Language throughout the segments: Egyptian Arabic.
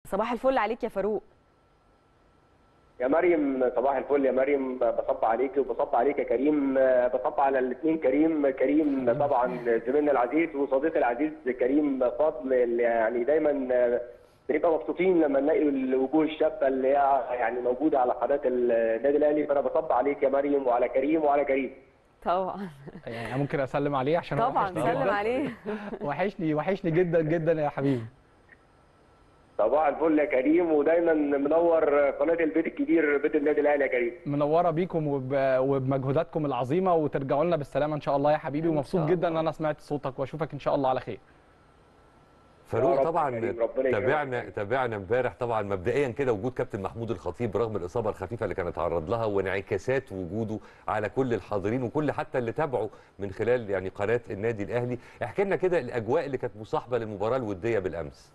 صباح الفل عليك يا فاروق يا مريم صباح الفل يا مريم بصب عليك وبصب عليك يا كريم بصب على الاثنين كريم كريم طبعا زميلنا العزيز وصديقي العزيز كريم فضل اللي يعني دايما بنبقى مبسوطين لما نلاقي الوجوه الشابه اللي هي يعني موجوده على قناه النادي الاهلي فانا بصب عليك يا مريم وعلى كريم وعلى كريم طبعا يعني ممكن اسلم عليه عشان هو طبعا وحشني سلم جداً. عليه وحشني وحشني جدا جدا يا حبيبي صباح الفل يا كريم ودايما منور قناه البيت الكبير بيت النادي الاهلي يا كريم منوره بيكم وب... وبمجهوداتكم العظيمه وترجعوا لنا بالسلامه ان شاء الله يا حبيبي إن ومبسوط شاء جدا ان الله. انا سمعت صوتك واشوفك ان شاء الله على خير يا فاروق رب طبعا يا كريم، ربنا يكرمك. تابعنا تابعنا امبارح طبعا مبدئيا كده وجود كابتن محمود الخطيب رغم الاصابه الخفيفه اللي كان اتعرض لها وانعكاسات وجوده على كل الحاضرين وكل حتى اللي تابعوا من خلال يعني قناه النادي الاهلي احكي لنا كده الاجواء اللي كانت مصاحبه للمباراه الوديه بالامس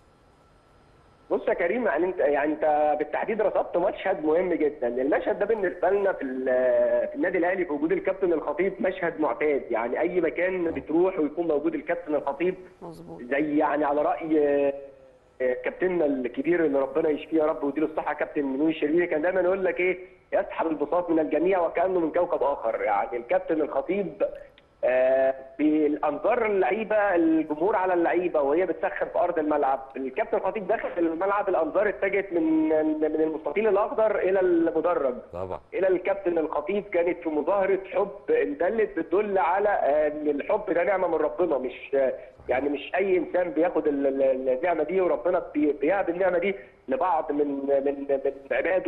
بص يا كريم يعني انت يعني انت بالتحديد رصدت مشهد مهم جدا، المشهد ده بالنسبه لنا في ال- في النادي الاهلي في وجود الكابتن الخطيب مشهد معتاد، يعني اي مكان بتروح ويكون موجود الكابتن الخطيب مظبوط زي يعني على راي آه، آه، كابتننا الكبير اللي ربنا يشفيه يا رب ويديله الصحه كابتن منوي الشربيني كان دايما يقول لك ايه يسحب البساط من الجميع وكانه من كوكب اخر يعني الكابتن الخطيب آه، بالانظار اللعيبه الجمهور على اللعيبه وهي بتسخن في ارض الملعب الكابتن الخطيب دخل الملعب الانظار اتجهت من من المستطيل الاخضر الى المدرج طبعا الى الكابتن الخطيب كانت في مظاهره حب دلت بتدل على آه، ان الحب ده نعمه من ربنا مش آه، يعني مش اي انسان بياخد ال- ال- النعمه دي وربنا بي- بيهب النعمه دي لبعض من من من عباده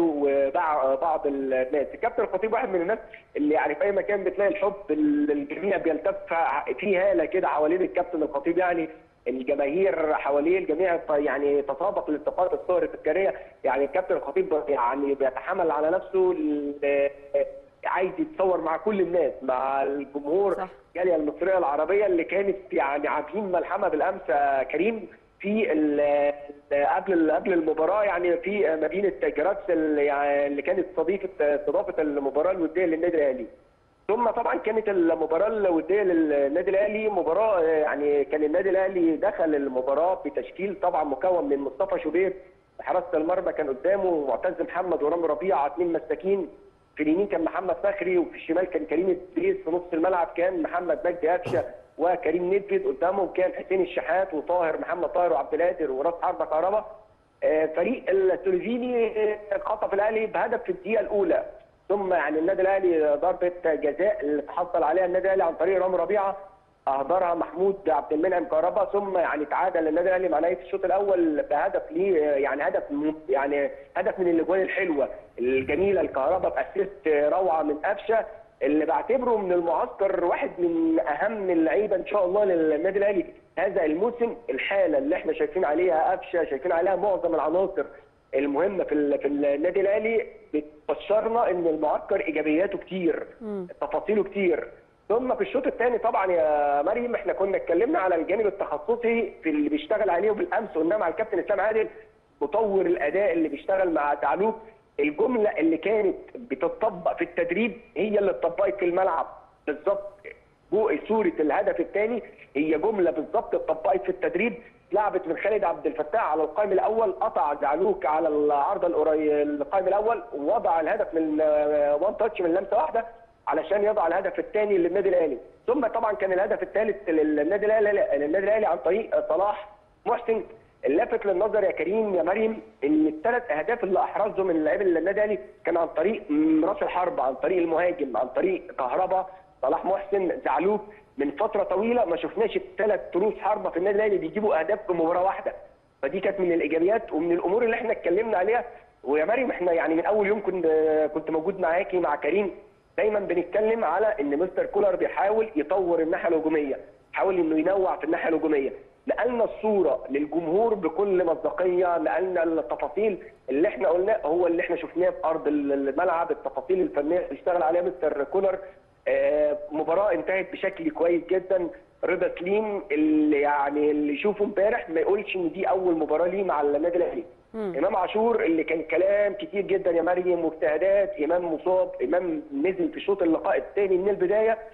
وبعض الناس الكابتن الخطيب واحد من الناس اللي يعني في اي مكان بتلاقي الحب ال- الجميع بيلتف في هاله كده حوالين الكابتن الخطيب يعني الجماهير حواليه الجميع ف- يعني تسابق لالتقاط الصور التذكاريه يعني الكابتن الخطيب يعني بيتحمل على نفسه ال- عايز يتصور مع كل الناس مع الجمهور صح. الجاليه المصريه العربيه اللي كانت يعني عاملين ملحمه بالامس يا كريم في ال- قبل قبل المباراه يعني في مدينه جراتس اللي يعني اللي كانت صديقه استضافه المباراه الوديه للنادي الاهلي. ثم طبعا كانت المباراه الوديه للنادي الاهلي مباراه يعني كان النادي الاهلي دخل المباراه بتشكيل طبعا مكون من مصطفى شوبير في حراسه المرمى كان قدامه معتز محمد ورامي ربيعه اثنين مساكين في اليمين كان محمد فخري وفي الشمال كان كريم الدريس في نص الملعب كان محمد مجدي قفشه وكريم ندفد قدامهم كان حسين الشحات وطاهر محمد طاهر وعبد القادر وراس حربه كهربا آه، فريق التلفزيوني آه، خطف الاهلي بهدف في الدقيقه الاولى ثم يعني النادي الاهلي ضربه جزاء اللي تحصل عليها النادي الاهلي عن طريق رامي ربيعه اهدرها محمود عبد المنعم كهربا ثم يعني تعادل النادي الاهلي مع نهايه الشوط الاول بهدف ليه يعني هدف م- يعني هدف من الاجوان الحلوه الجميله الكهربا باسيست روعه من قفشه اللي بعتبره من المعسكر واحد من اهم اللعيبه ان شاء الله للنادي الاهلي هذا الموسم الحاله اللي احنا شايفين عليها قفشه شايفين عليها معظم العناصر المهمه في ال- في النادي الاهلي بتبشرنا ان المعسكر ايجابياته كتير تفاصيله كتير ثم في الشوط الثاني طبعا يا مريم احنا كنا اتكلمنا على الجانب التخصصي في اللي بيشتغل عليه وبالامس قلنا مع الكابتن اسلام عادل مطور الاداء اللي بيشتغل مع تعلوق الجمله اللي كانت بتطبق في التدريب هي اللي اتطبقت في الملعب بالظبط جو صوره الهدف الثاني هي جمله بالظبط اتطبقت في التدريب لعبت من خالد عبد الفتاح على القائم الاول قطع زعلوك على العارضه القري- القائم الاول ووضع الهدف من وان تاتش من لمسه واحده علشان يضع الهدف الثاني للنادي الاهلي ثم طبعا كان الهدف الثالث للنادي الاهلي للنادي الاهلي عن طريق صلاح محسن اللافت للنظر يا كريم يا مريم ان الثلاث اهداف اللي احرزهم من لاعبي النادي الاهلي كان عن طريق م- راس الحرب عن طريق المهاجم عن طريق كهربا صلاح محسن زعلوك من فتره طويله ما شفناش الثلاث تروس حربه في النادي الاهلي بيجيبوا اهداف في مباراه واحده فدي كانت من الايجابيات ومن الامور اللي احنا اتكلمنا عليها ويا مريم احنا يعني من اول يوم كنت كنت موجود معاكي مع كريم دايما بنتكلم على ان مستر كولر بيحاول يطور الناحيه الهجوميه حاول انه ينوع في الناحيه الهجوميه نقلنا الصوره للجمهور بكل مصداقيه نقلنا التفاصيل اللي احنا قلناه هو اللي احنا شفناه في ارض الملعب التفاصيل الفنيه اللي اشتغل عليها مستر كولر آه، مباراه انتهت بشكل كويس جدا رضا سليم اللي يعني اللي يشوفه امبارح ما يقولش ان دي اول مباراه ليه مع النادي الاهلي امام عاشور اللي كان كلام كتير جدا يا مريم واجتهادات امام مصاب امام نزل في شوط اللقاء الثاني من البدايه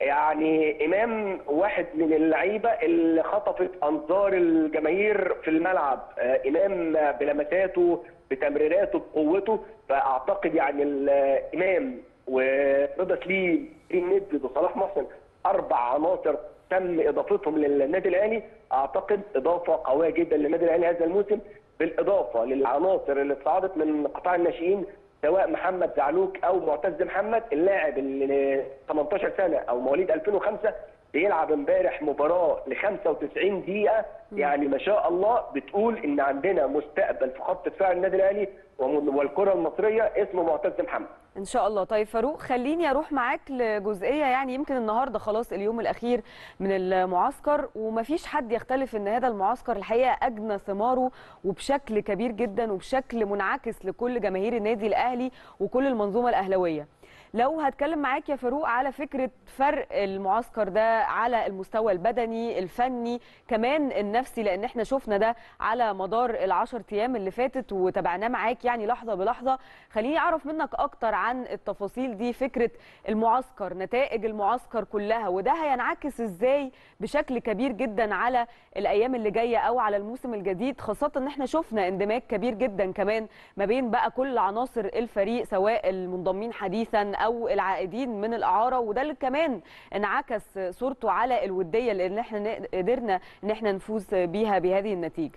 يعني امام واحد من اللعيبه اللي خطفت انظار الجماهير في الملعب آه، امام بلمساته بتمريراته بقوته فاعتقد يعني الامام ورضا سليم كريم ندد وصلاح محسن اربع عناصر تم اضافتهم للنادي الاهلي اعتقد اضافه قويه جدا للنادي الاهلي هذا الموسم بالاضافه للعناصر اللي اتصعدت من قطاع الناشئين سواء محمد زعلوك او معتز محمد اللاعب اللي 18 سنه او مواليد 2005 بيلعب امبارح مباراه ل 95 دقيقه يعني ما شاء الله بتقول ان عندنا مستقبل في خط دفاع النادي الاهلي وم- والكره المصريه اسمه معتز محمد ان شاء الله طيب فاروق خليني اروح معاك لجزئيه يعني يمكن النهارده خلاص اليوم الاخير من المعسكر ومفيش حد يختلف ان هذا المعسكر الحقيقه اجنى ثماره وبشكل كبير جدا وبشكل منعكس لكل جماهير النادي الاهلي وكل المنظومه الاهلاويه لو هتكلم معاك يا فاروق على فكره فرق المعسكر ده على المستوى البدني الفني كمان النفسي لان احنا شفنا ده على مدار العشر ايام اللي فاتت وتابعناه معاك يعني لحظه بلحظه خليني اعرف منك اكتر عن التفاصيل دي فكره المعسكر نتائج المعسكر كلها وده هينعكس ازاي بشكل كبير جدا على الايام اللي جايه او على الموسم الجديد خاصه ان احنا شفنا اندماج كبير جدا كمان ما بين بقى كل عناصر الفريق سواء المنضمين حديثا او العائدين من الاعاره وده اللي كمان انعكس صورته على الوديه لان احنا ن- قدرنا ان احنا نفوز بيها بهذه النتيجه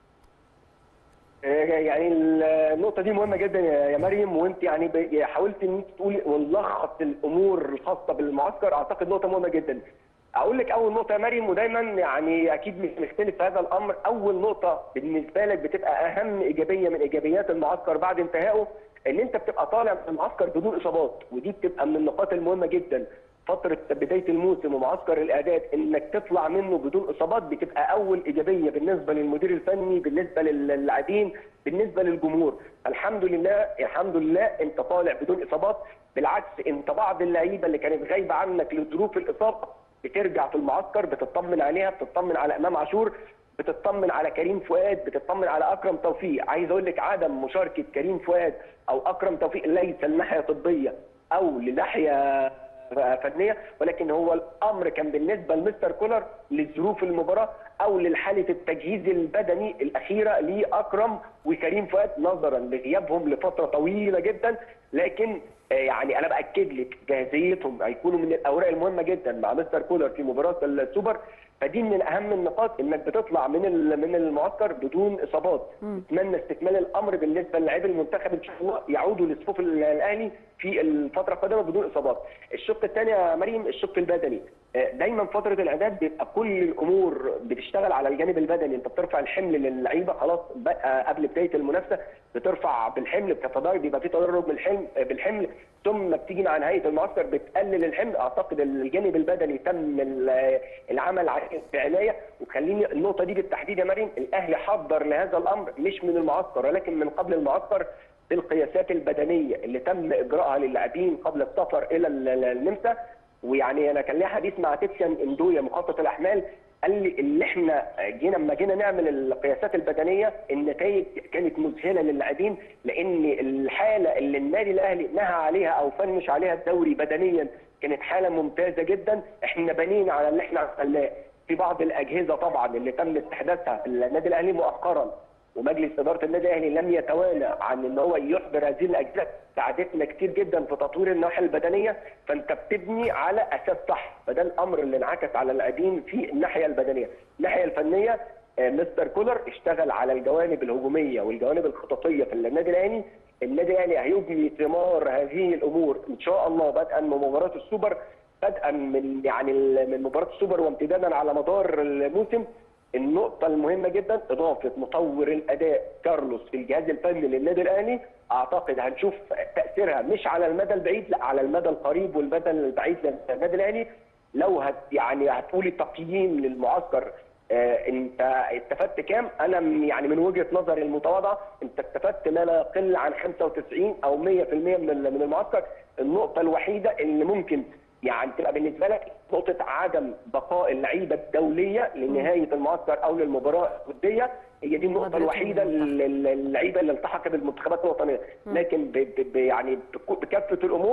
يعني النقطة دي مهمة جدا يا يا مريم وانت يعني ب- حاولت ان انت تقولي ونلخص الامور الخاصة بالمعسكر اعتقد نقطة مهمة جدا. اقول لك اول نقطة يا مريم ودايما يعني اكيد مش مختلف في هذا الامر، اول نقطة بالنسبة لك بتبقى اهم ايجابية من ايجابيات المعسكر بعد انتهائه ان انت بتبقى طالع من المعسكر بدون اصابات ودي بتبقى من النقاط المهمة جدا. فترة بداية الموسم ومعسكر الإعداد إنك تطلع منه بدون إصابات بتبقى أول إيجابية بالنسبة للمدير الفني بالنسبة للاعبين بالنسبة للجمهور الحمد لله الحمد لله أنت طالع بدون إصابات بالعكس أنت بعض اللعيبة اللي كانت غايبة عنك لظروف الإصابة بترجع في المعسكر بتطمن عليها بتطمن على إمام عاشور بتطمن على كريم فؤاد بتطمن على اكرم توفيق عايز اقول لك عدم مشاركه كريم فؤاد او اكرم توفيق ليس لناحيه طبيه او لناحيه فنيه ولكن هو الامر كان بالنسبه لمستر كولر لظروف المباراه او لحاله التجهيز البدني الاخيره لاكرم وكريم فؤاد نظرا لغيابهم لفتره طويله جدا لكن آه، يعني انا باكد لك جاهزيتهم هيكونوا من الاوراق المهمه جدا مع مستر كولر في مباراه السوبر فدي من اهم النقاط انك بتطلع من ال- من المعسكر بدون اصابات اتمنى استكمال الامر بالنسبه للاعبي المنتخب ان شاء الله يعودوا لصفوف ال- الاهلي في الفتره القادمه بدون اصابات الشق الثاني يا مريم الشق البدني آه، دايما فتره الاعداد بيبقى كل الامور بتشتغل على الجانب البدني انت بترفع الحمل للعيبه خلاص بقى قبل بدايه المنافسه بترفع بالحمل بتتدرج بيبقى في تدرج بالحمل بالحمل ثم بتيجي مع نهايه المعسكر بتقلل الحمل اعتقد الجانب البدني تم ال- العمل عليه بعنايه وخليني النقطه دي بالتحديد يا مريم الاهلي حضر لهذا الامر مش من المعسكر ولكن من قبل المعسكر بالقياسات البدنيه اللي تم اجراءها للاعبين قبل السفر الى ال- ال- النمسا ويعني انا كان ليا حديث مع تيتشان اندويا مخطط الاحمال قال لي اللي احنا جينا لما جينا نعمل القياسات البدنيه النتائج كانت مذهله للاعبين لان الحاله اللي النادي الاهلي نهى عليها او فنش عليها الدوري بدنيا كانت حاله ممتازه جدا احنا بنينا على اللي احنا عملناه في بعض الاجهزه طبعا اللي تم استحداثها في النادي الاهلي مؤخرا ومجلس اداره النادي الاهلي لم يتوانى عن ان هو يحضر هذه الاجزاء ساعدتنا كتير جدا في تطوير الناحيه البدنيه فانت بتبني على اساس صح فده الامر اللي انعكس على اللاعبين في الناحيه البدنيه الناحيه الفنيه آه، مستر كولر اشتغل على الجوانب الهجوميه والجوانب الخططيه في النادي الاهلي النادي الاهلي هيبني ثمار هذه الامور ان شاء الله بدءا من مباراه السوبر بدءا من يعني ال- من مباراه السوبر وامتدادا على مدار الموسم النقطة المهمة جدا إضافة مطور الأداء كارلوس في الجهاز الفني للنادي الأهلي أعتقد هنشوف تأثيرها مش على المدى البعيد لا على المدى القريب والمدى البعيد للنادي الأهلي لو هت يعني هتقولي تقييم للمعسكر آه انت استفدت كام؟ انا من- يعني من وجهه نظري المتواضعه انت استفدت ما لا يقل عن 95 او 100% من ال- من المعسكر، النقطه الوحيده اللي ممكن يعني تبقى بالنسبه لك نقطه عدم بقاء اللعيبه الدوليه لنهايه المعسكر او للمباراه الوديه هي دي النقطه مقابلة الوحيده المنتخب. ال- اللعيبه اللي التحق بالمنتخبات الوطنيه لكن ب ب ب يعني بك- بكافه الامور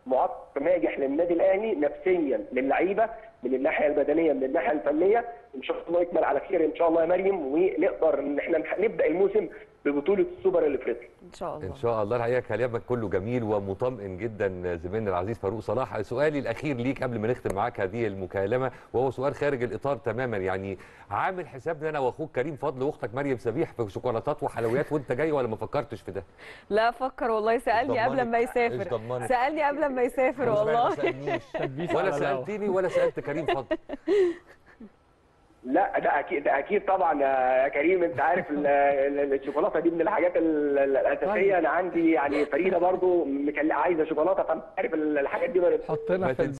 معسكر ناجح للنادي الاهلي نفسيا للعيبه من الناحيه البدنيه من الناحيه الفنيه ان شاء الله يكمل على خير ان شاء الله يا مريم ونقدر ان احنا نبدا الموسم ببطوله السوبر الافريقي ان شاء الله ان شاء الله الحقيقه كلامك كله جميل ومطمئن جدا زميلنا العزيز فاروق صلاح سؤالي الاخير ليك قبل ما نختم معاك هذه المكالمه وهو سؤال خارج الاطار تماما يعني عامل حسابنا انا واخوك كريم فضل واختك مريم سبيح في شوكولاتات وحلويات وانت جاي ولا ما فكرتش في ده لا فكر والله سالني قبل ما إيش يسافر ضمنك؟ سالني قبل ما يسافر ما والله سالنيش تدبيس ولا على الهوا. سالتني ولا سالت كريم فضل لا ده اكيد ده اكيد طبعا يا كريم انت عارف ال- ال- الشوكولاته دي من الحاجات ال- ال- الاساسيه انا عندي يعني فريده برضو مكل- عايزه شوكولاته فانت عارف الحاجات دي حطنا ما في تنساش